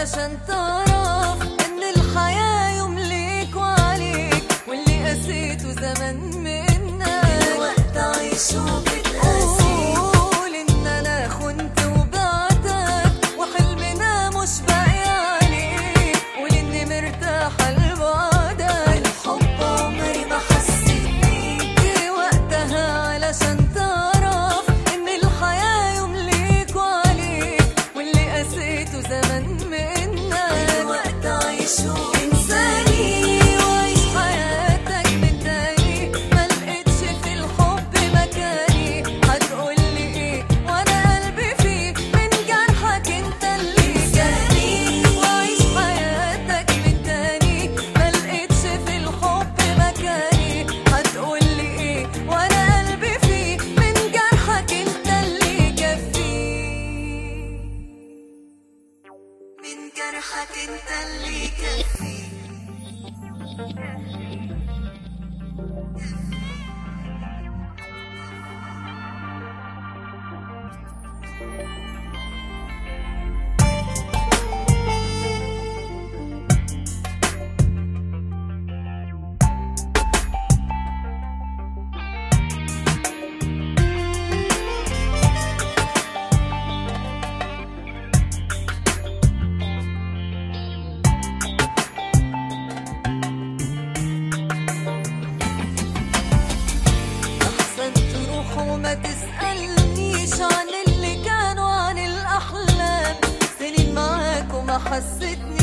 علشان تعرف ان الحياة يوم ليك وعليك واللي قسيته زمان منك وقت عيش وبتقاسي قول ان انا خنت وبعتك وحلمنا مش باقي عليك قول اني مرتاحة لبعدك الحب عمري ما حسيت بيه جه وقتها علشان تعرف ان الحياة يوم ليك وعليك واللي قسيته زمان منك وقت عيش انساني وعيش حياتك من تاني ما لقيتش في الحب مكاني هتقولي ايه وانا قلبي فيه من جرحك انت اللي جاني وعيش حياتك من تاني ما لقيتش في الحب مكاني هتقولي ايه وانا قلبي فيه من جرحك انت اللي كفيه من جرحك انت اللي كفي أحسن تروح وما تسألنيش عن اللي كانوا عن الأحلام سنين معاك وما حسيتني